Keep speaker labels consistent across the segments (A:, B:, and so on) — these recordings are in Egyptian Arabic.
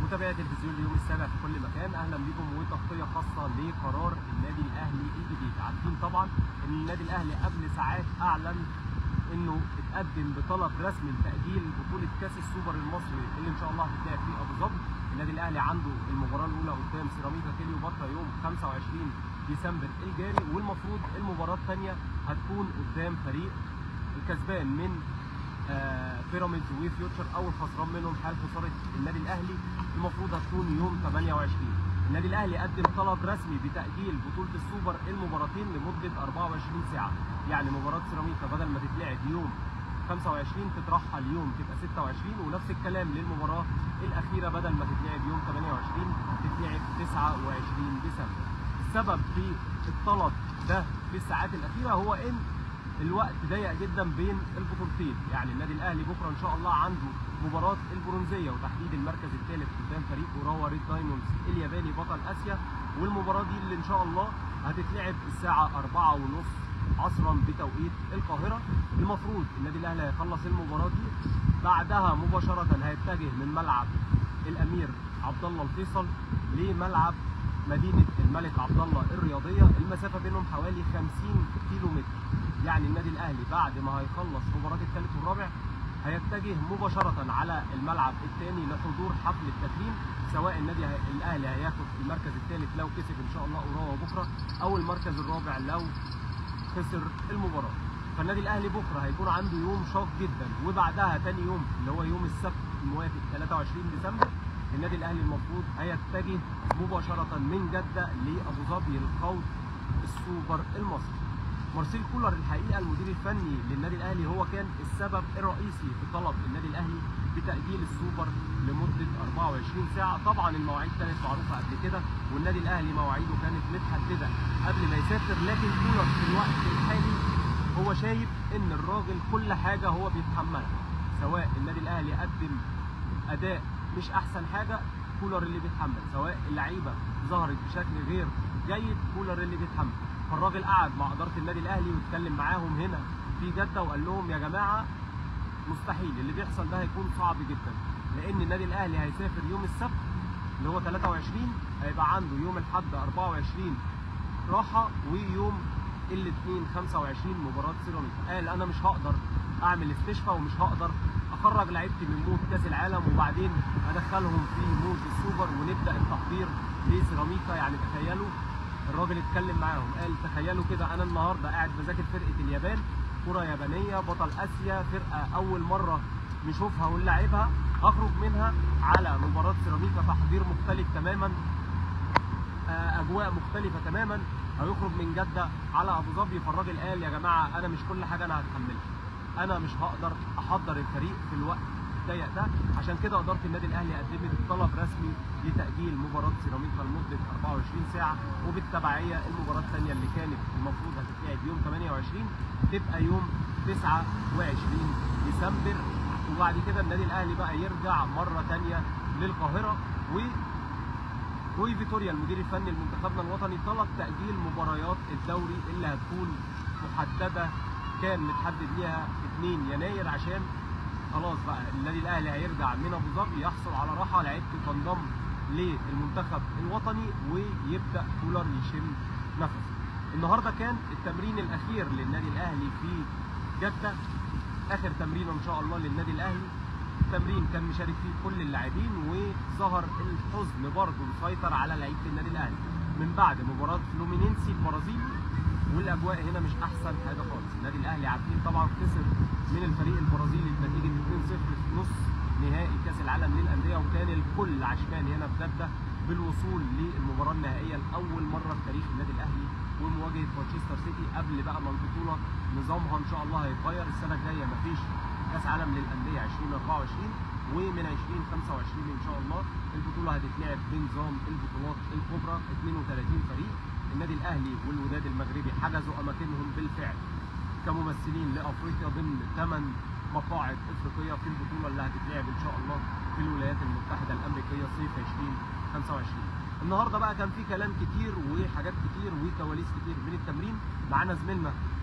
A: متابعي تلفزيون اليوم السابع في كل مكان اهلا بكم وتغطيه خاصه لقرار النادي الاهلي الجديد عارفين طبعا ان النادي الاهلي قبل ساعات اعلن انه اتقدم بطلب رسمي لتاجيل بطوله كاس السوبر المصري اللي ان شاء الله هتتلعب في ابو ظبي النادي الاهلي عنده المباراه الاولى قدام سيراميكا كليوباترا يوم 25 ديسمبر الجاري والمفروض المباراه الثانيه هتكون قدام فريق الكسبان من آه، بيراميدز وفيوتشر او الخسران منهم حال خساره النادي الاهلي المفروض هتكون يوم 28 النادي الاهلي قدم طلب رسمي بتاجيل بطوله السوبر المباراتين لمده 24 ساعه يعني مباراه سيراميكا بدل ما تتلعب يوم 25 تترحل يوم تبقى 26 ونفس الكلام للمباراه الاخيره بدل ما تتلعب يوم 28 تتلعب 29 ديسمبر السبب في الطلب ده في الساعات الاخيره هو ان الوقت ضيق جدا بين البطولتين يعني النادي الاهلي بكره ان شاء الله عنده مباراه البرونزيه وتحديد المركز الثالث قدام فريق اوراوا ريد دايموندز الياباني بطل اسيا والمباراه دي اللي ان شاء الله هتتلعب الساعه 4 ونص عصرا بتوقيت القاهره المفروض النادي الاهلي هيخلص المباراه دي بعدها مباشره هيتجه من ملعب الامير عبد الله الفيصل لملعب مدينه الملك عبد الله الرياضيه المسافه بينهم حوالي 50 كيلو متر يعني النادي الاهلي بعد ما هيخلص مباراه الثالث والرابع هيتجه مباشره على الملعب الثاني لحضور حفل التكريم سواء النادي هي... الاهلي هياخد المركز الثالث لو كسب ان شاء الله اوراوا بكره او المركز الرابع لو خسر المباراه فالنادي الاهلي بكره هيكون عنده يوم شاق جدا وبعدها ثاني يوم اللي هو يوم السبت الموافق 23 ديسمبر النادي الاهلي المفروض هيتجه مباشره من جده لابو ظبي للخوض السوبر المصري مارسيل كولر الحقيقه المدير الفني للنادي الاهلي هو كان السبب الرئيسي في طلب النادي الاهلي بتاجيل السوبر لمده 24 ساعه طبعا المواعيد كانت معروفه قبل كده والنادي الاهلي مواعيده كانت متحدده قبل ما يسافر لكن كولر في الوقت الحالي هو شايف ان الراجل كل حاجه هو بيتحملها سواء النادي الاهلي قدم اداء مش احسن حاجه كولر اللي بيتحمل سواء اللعيبه ظهرت بشكل غير جيد كولر اللي بيتحمل فالراجل قعد مع اداره النادي الاهلي واتكلم معاهم هنا في جده وقال لهم يا جماعه مستحيل اللي بيحصل ده هيكون صعب جدا لان النادي الاهلي هيسافر يوم السبت اللي هو 23 هيبقى عنده يوم الاحد 24 راحه ويوم الاثنين 25 مباراه سيراميكا قال انا مش هقدر اعمل استشفاء ومش هقدر اخرج لعيبتي من مود كاس العالم وبعدين ادخلهم في مود السوبر ونبدا التحضير لسيراميكا يعني تخيلوا الراجل اتكلم معاهم قال تخيلوا كده انا النهارده قاعد بذاكر فرقه اليابان كره يابانيه بطل اسيا فرقه اول مره نشوفها ونلعبها اخرج منها على مباراه سيراميكا تحضير مختلف تماما اجواء مختلفه تماما هيخرج من جده على ابو ظبي فالراجل قال يا جماعه انا مش كل حاجه انا هتحملها انا مش هقدر احضر الفريق في الوقت الضيق ده عشان كده اداره النادي الاهلي قدمت طلب رسمي لتاجيل مباراه سيراميكا لمده 24 ساعه وبالتبعيه المباراه الثانيه اللي كانت المفروض هتتلعب يوم 28 تبقى يوم 29 ديسمبر وبعد كده النادي الاهلي بقى يرجع مره ثانيه للقاهره و وفيتوريا المدير الفني لمنتخبنا الوطني طلب تاجيل مباريات الدوري اللي هتكون محدده كان متحدد ليها 2 يناير عشان خلاص بقى النادي الاهلي هيرجع من ابو ظبي يحصل على راحه لعيبته تنضم للمنتخب الوطني ويبدا كولر يشم نفسه. النهارده كان التمرين الاخير للنادي الاهلي في جده اخر تمرين ان شاء الله للنادي الاهلي التمرين كان مشارك فيه كل اللاعبين وظهر الحزن برضه مسيطر على لعيبه النادي الاهلي من بعد مباراه فلومينينسي البرازيلي والاجواء هنا مش احسن حاجه خالص النادي الاهلي عارفين طبعا خسر من الفريق البرازيلي بنتيجه 2-0 في نص نهائي كاس العالم للانديه وكان الكل عشمان هنا في جده بالوصول للمباراه النهائيه لاول مره في تاريخ النادي الاهلي ومواجهه مانشستر سيتي قبل بقى ما البطوله نظامها ان شاء الله هيتغير السنه الجايه مفيش كاس عالم للانديه 2024 ومن 2025 ان شاء الله البطوله هتتلعب بنظام البطولات الكبرى 32 فريق النادي الاهلي والوداد المغربي حجزوا اماكنهم بالفعل كممثلين لافريقيا ضمن ثمان مقاعد افريقيه في البطوله اللي هتتلعب ان شاء الله في الولايات المتحده الامريكيه صيف 2025 النهارده بقى كان في كلام كتير وحاجات كتير وكواليس كتير من التمرين معانا زميلنا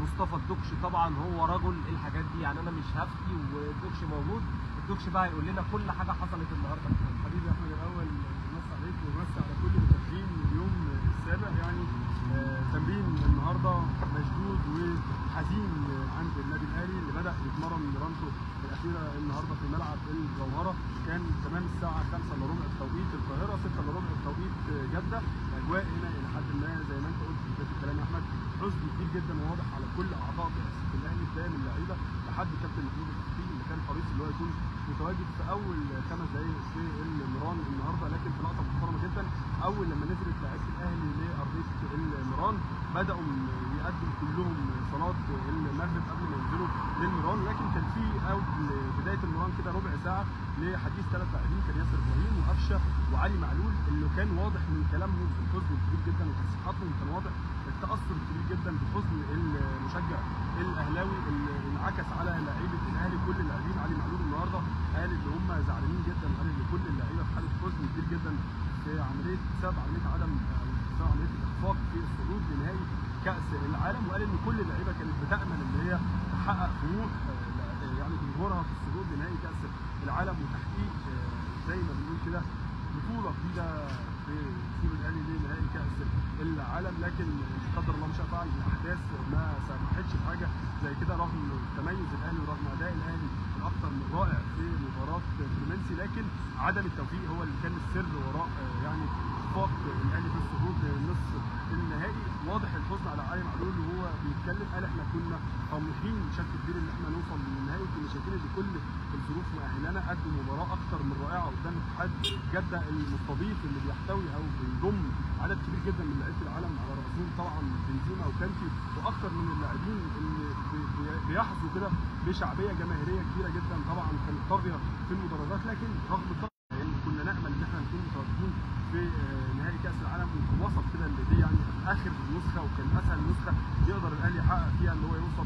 A: مصطفى الدكش طبعا هو رجل الحاجات دي يعني انا مش هفتي والدكش موجود الدكش بقى هيقول لنا كل حاجه حصلت النهارده
B: حبيبي احمد الاول بمسي عليك وبمسي على كل المتابعين اليوم السابع يعني آه، تمرين النهارده مشدود وحزين عند النادي الاهلي اللي بدا يتمرن مرانته الاخيره النهارده في ملعب الجوهره كان تمام الساعه 5 الا ربع بتوقيت القاهره 6 الا ربع بتوقيت جده الاجواء هنا الى حد ما زي ما انت قلت في بدايه الكلام يا احمد حزن كبير جدا وواضح على كل اعضاء بعثه الاهلي بدايه من اللعيبه لحد كابتن محمود الخطيب اللي كان حريص اللي هو يكون متواجد في اول خمس دقائق في المران النهارده لكن في لقطه محترمه جدا اول لما نزلت لعيبه الاهلي لارضيه المران بداوا يقدم كلهم صلاه المغرب قبل ما ينزلوا للمران لكن كان في قبل بدايه المران كده ربع ساعه لحديث ثلاث لاعبين كان ياسر ابراهيم وقفشه وعلي معلول اللي كان واضح من كلامهم في الحزن الكبير جدا وتصريحاتهم كان واضح التاثر الكبير جدا بحزن المشجع الاهلاوي اللي انعكس على لعيبه الاهلي كل اللاعبين علي معلول النهارده قال ان هم زعلانين جدا قال ان كل اللعيبه في حاله حزن كبير جدا في عمليه بسبب عمليه عدم بسبب عمليه الاخفاق في الصعود لنهائي كاس العالم وقال ان كل اللعيبه كانت بتامل ان هي تحقق طموح آه، يعني جمهورها في الصعود لنهائي كاس العالم وتحقيق آه، زي ما بنقول كده بطوله جديده في وصول الاهلي لنهائي كاس العالم لكن قدر الله ما شاء فعل الاحداث ما سمحتش بحاجه زي كده رغم تميز الاهلي ورغم اداء الاهلي الاكثر من رائع في مباراه فلومنسي لكن عدم التوفيق هو اللي كان السر وراء آه، يعني اخفاق الاهلي في الصعود لنصف النهائي واضح الحزن على علي معلول وهو بيتكلم قال احنا كنا طموحين بشكل كبير ان احنا نوصل للنهائي وكنا شايفين ان كل الظروف مؤهلانا قدم مباراه اكثر من رائعه قدام اتحاد جده المستضيف اللي بيحتوي او بيضم عدد كبير جدا من لعيبه العالم على راسهم طبعا بنزيما وكانتي واكثر من اللاعبين اللي بي- بي- بيحظوا كده بشعبيه جماهيريه كبيره جدا طبعا كانت طاغيه في المدرجات لكن رغم الطاغية يعني كنا نامل ان احنا نكون متواجدين في آه، نهائي كاس العالم ووصل كده اللي دي يعني اخر نسخه وكان اسهل نسخه يقدر الاهلي يحقق فيها ان هو يوصل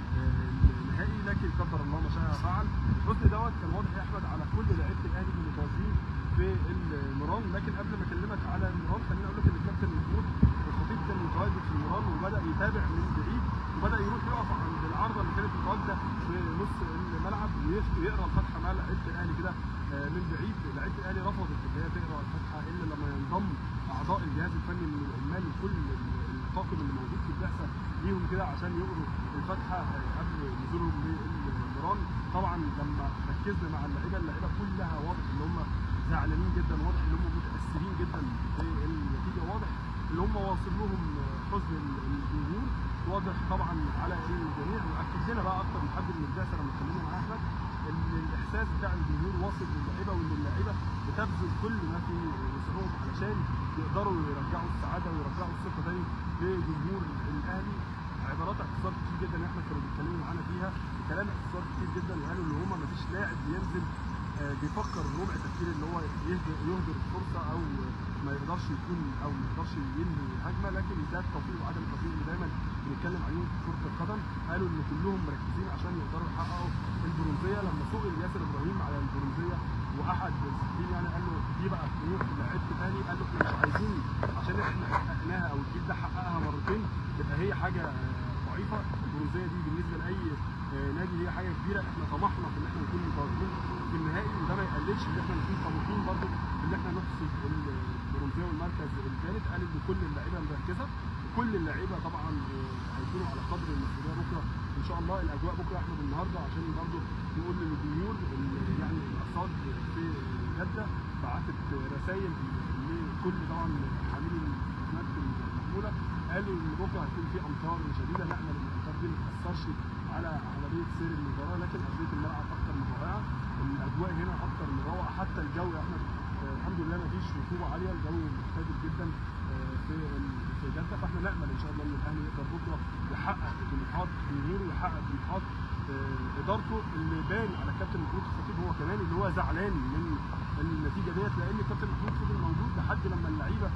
B: للنهائي لكن قدر الله ما شاء فعل الحزن دوت كان واضح يا احمد على كل لعيبه الاهلي المتواجدين في المران لكن قبل ما اكلمك على المران خليني اقول لك ان الكابتن محمود الخطيب كان متواجد في المران وبدا يتابع من بعيد وبدا يروح يقف عند العارضه اللي كانت متواجده في نص الملعب ويقرا الفاتحه مع لعيبه الاهلي كده آه، من بعيد لعيبه الاهلي رفضت ان هي تقرا الفاتحه الا لما ينضم اعضاء الجهاز الفني من العمال كل الطاقم اللي موجود في البعثه ليهم كده عشان يقروا الفاتحه آه، قبل نزولهم للمران طبعا لما ركزنا مع اللعيبه اللعيبه كلها واضح ان هم زعلانين جدا واضح ان هم متاثرين جدا بالنتيجه واضح ان هم واصل لهم حزن الجمهور واضح طبعا على الجميع واكد لنا بقى اكتر من حد من البعثه لما اتكلمنا مع احمد ان الاحساس بتاع الجمهور واصل للعيبه وان اللعيبه بتبذل كل ما في وسعهم علشان يقدروا يرجعوا السعاده ويرجعوا الثقه تاني لجمهور الاهلي عبارات اعتصام كتير جدا احمد كانوا بيتكلموا معانا فيها كلام اعتصام كتير جدا وقالوا ان هم مفيش لاعب بينزل آه، بيفكر ربع تفكير ان هو يهدر يهدر الفرصه او ما يقدرش يكون او ما يقدرش ينهي هجمه لكن ده التوفيق وعدم التوفيق اللي دايما بنتكلم عليهم في كره القدم قالوا ان كلهم مركزين عشان يقدروا يحققوا البرونزيه لما سئل ياسر ابراهيم على البرونزيه واحد الصحفيين يعني قال له دي بقى طموح لعيبه الاهلي قال له احنا مش عايزين عشان احنا حققناها او الجيل ده حققها مرتين تبقى هي حاجه آه، ضعيفه البرونزيه دي بالنسبه لاي آه، نادي هي حاجه كبيره احنا طمحنا في ان احنا نكون متواجدين في النهائي وده ما يقللش ان احنا نكون طموحين برضه في ان احنا نحصد البرونزيه والمركز الثالث قال ان كل اللعيبه مركزه وكل اللعيبه طبعا آه، هيكونوا على قدر المسؤوليه بكره ان شاء الله الاجواء بكره يا احمد النهارده عشان برضه نقول للجمهور ال- يعني الارصاد في جده بعتت رسائل لكل طبعا حاملي الخدمات المحموله قالوا ان بكره هيكون في امطار شديده نامل ان الامطار دي ما تاثرش على عمليه سير المباراه لكن ارضيه الملعب اكثر من رائعه الاجواء هنا اكثر من روعه حتى الجو يا احمد آه، الحمد لله ما فيش رطوبه عاليه الجو معتدل جدا آه، في ال- في جده فاحنا نامل ان شاء الله ان الاهلي يقدر بكره يحقق طموحات جمهوره ويحقق طموحات آه، ادارته اللي بان على كابتن محمود الخطيب هو كمان اللي هو زعلان من النتيجه ديت لان كابتن محمود فضل موجود لحد لما اللعيبه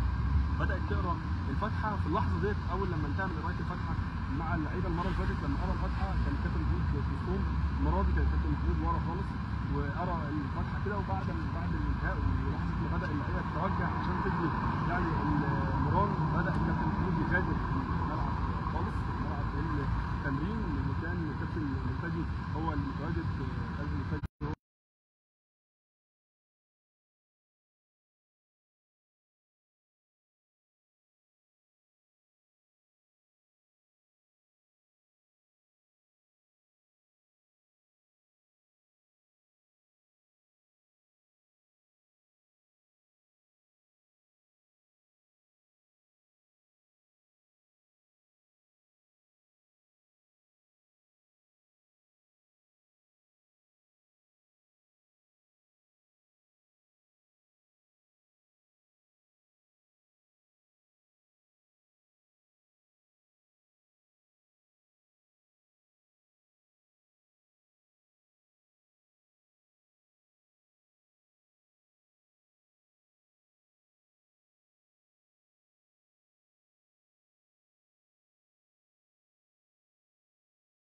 B: بدات تقرا الفاتحه في اللحظه ديت اول لما انتهى من قرايه الفاتحه مع اللعيبه المره اللي فاتت لما قرا الفاتحه كان كابتن محمود في وسطهم المره دي كان كابتن محمود ورا خالص وقرا الفاتحه كده وبعد بعد الانتهاء ولحظه ما بدا اللعيبه تتوجه عشان تبني يعني المران بدا الكابتن محمود يغادر الملعب خالص الملعب اللي الاستراتيجي هو المتواجد